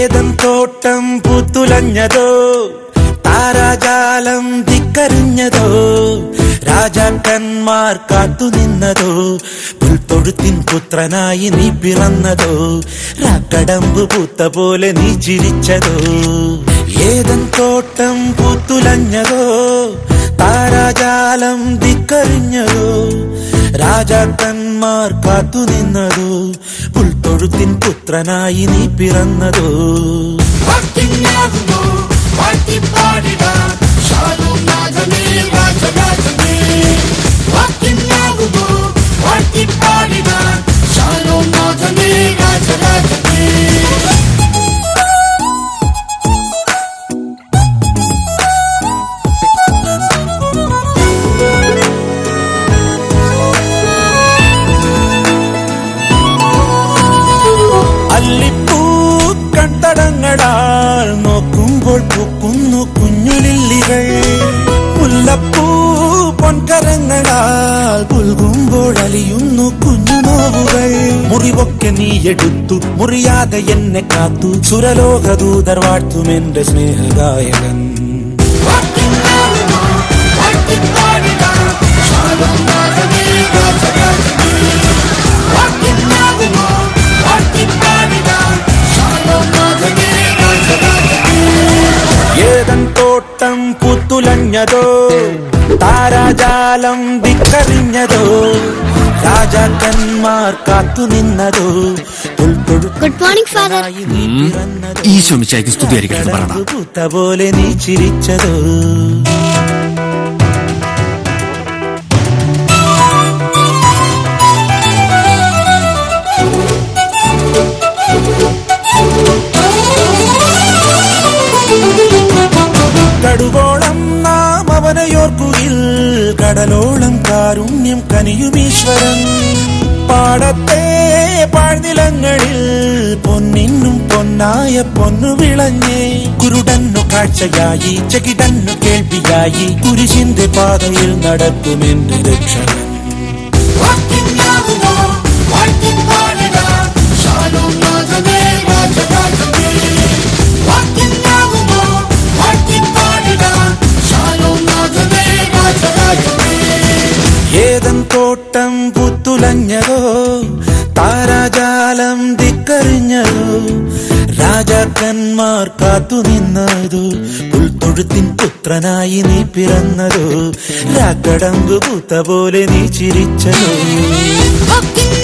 ഏതൻ തോട്ടം പൂത്തുലഞ്ഞതോ താരാജാലം ധിക്കരിഞ്ഞതോ രാജാക്കന്മാർ കാത്തുനിന്നതോ പുൽത്തൊഴുത്തിൻ പുത്രനായി നീ പിറന്നതോ രാക്കടമ്പ് പൂത്ത പോലെ നീ ചിരിച്ചതോ ഏതൻ തോട്ടം പൂത്തുലഞ്ഞതോ താരാജാലം ധിക്കരിഞ്ഞതോ രാജാക്കന്മാർ കാത്തുനിന്നതോ പുൽത്തൊഴുത്തിൻ പുത്രനായി നീ പിറന്നതോ ഭക്തിജ്ഞാകുമോ വാഴ്ത്തിപ്പാടിടാം ശാലോം നാഥനേ രാജരാജനേ ഭക്തിജ്ഞാകുമോ വാഴ്ത്തിപ്പാടിടാം ശാലോം നാഥനേ രാജരാജനേ അല്ലിപ്പൂ കണ്ടടങ്ങളാൽ നോക്കുമ്പോൾ പൂക്കുന്നു കുഞ്ഞുലില്ലികൾ മുല്ലപ്പൂ പൊൻകരങ്ങളാൽ പുൽകുമ്പോൾ അലിയുന്നു കുഞ്ഞുനോവുകൾ മുറിവൊക്കെ നീ എടുത്തു മുറിയാതെ എന്നെ കാത്തു സുരലോകദൂതർ വാഴ്ത്തും എന്റെ സ്നേഹഗായകൻ ഭക്തിജ്ഞാകുമോ വാഴ്ത്തിപ്പാടിടാം ശാലോം നാഥനേ രാജരാജനേ ഭക്തിജ്ഞാകുമോ വാഴ്ത്തിപ്പാടിടാം ശാലോം നാഥനേ രാജരാജനേ ഏതൻ തോട്ടം പുത്തുലഞ്ഞതോ താരാജാലം ധിക്കരിഞ്ഞതോ രാജാക്കന്മാർ കാത്തുനിന്നതോ Good morning, Father. ഈശോ മിശിഹായ്ക്ക് സ്തുതിയായിരിക്കട്ടെ എന്ന് പറയണം. പൂത്ത പോലെ നീ ചിരിച്ചതോ കടുവോളം നാം അവനെയോർക്കുകിൽ കടലോളം കാരുണ്യം കനിയുമീശ്വരൻ പാടത്തെ പാഴ്നിലങ്ങളിൽ പൊന്നിന്നും പൊന്നായ പൊന്നു വിളഞ്ഞേ കുരുടന്നു കാഴ്ചയായി ചെകിടന്നു കേൾവിയായി കുരിശിന്റെ പാതയിൽ നടക്കുമെന്റെ രക്ഷകൻ ഭക്തിജ്ഞാകുമോ വാഴ്ത്തിപ്പാടിടാം ശാലോം നാഥനേ രാജരാജനേ ഭക്തിജ്ഞാകുമോ വാഴ്ത്തിപ്പാടിടാം ശാലോം നാഥനേ രാജരാജനേ ഏതൻ തോട്ടം പുത്തുലഞ്ഞതോ താരാജാലം ധിക്കരിഞ്ഞതോ രാജാക്കന്മാർ കാത്തുനിന്നതോ പുൽത്തൊഴുത്തിൻ പുത്രനായി നീ പിറന്നതോ രാക്കടമ്പ് പൂത്ത പോലെ നീ ചിരിച്ചതോ ഭക്തിജ്ഞാകുമോ